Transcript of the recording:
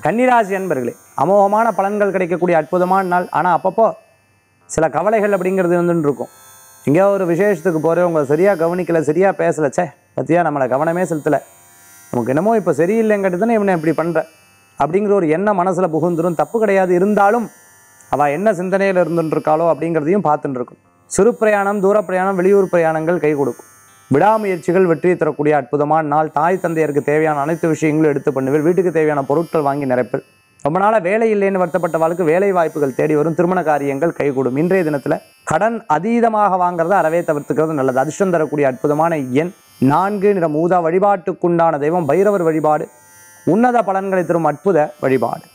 கன்னிராசி அன்பர்களே அமோகமான பலன்கள் கிடைக்கக்கூடிய அற்புதமான நாள் ஆனால் அப்பப்போ சில கவலைகள் அப்படிங்கிறது வந்துட்டு இருக்கும் எங்கேயோ ஒரு விசேஷத்துக்கு போகிறேன் உங்களை சரியாக கவனிக்கல சரியாக பேசல ச்சே பத்தியா நம்மளை கவனமே செலுத்தலை நமக்கு என்னமோ இப்போ சரியில்லைங்கிறது தானே இவனை இப்படி பண்ணுற அப்படிங்கிற ஒரு எண்ணம் மனசில் புகுந்துரும் தப்பு கிடையாது இருந்தாலும் அவள் என்ன சிந்தனையில் இருந்துட்டு இருக்காளோ அப்படிங்கிறதையும் பார்த்துட்டு இருக்கும் சிறு பிரயாணம் தூர பிரயாணம் வெளியூர் பிரயாணங்கள் கை கொடுக்கும் விடாமுயற்சிகள் வெற்றியை தரக்கூடிய அற்புதமான நாள் தாய் தந்தையருக்கு தேவையான அனைத்து விஷயங்களும் எடுத்து பண்ணுவீர் வீட்டுக்கு தேவையான பொருட்கள் வாங்கி நிரப்பல் ரொம்ப நாளாக வேலை இல்லைன்னு வருத்தப்பட்டவாளுக்கு வேலை வாய்ப்புகள் தேடி வரும் திருமண காரியங்கள் கைகூடும் இன்றைய தினத்தில் கடன் அதீதமாக வாங்குறத அறவே தவிர்த்துக்கிறது நல்லது அதிர்ஷ்டம் தரக்கூடிய அற்புதமான எண் நான்கு நிற மூதா வழிபாட்டுக்குண்டான தெய்வம் பைரவர் வழிபாடு உன்னத பலன்களை தரும் அற்புத வழிபாடு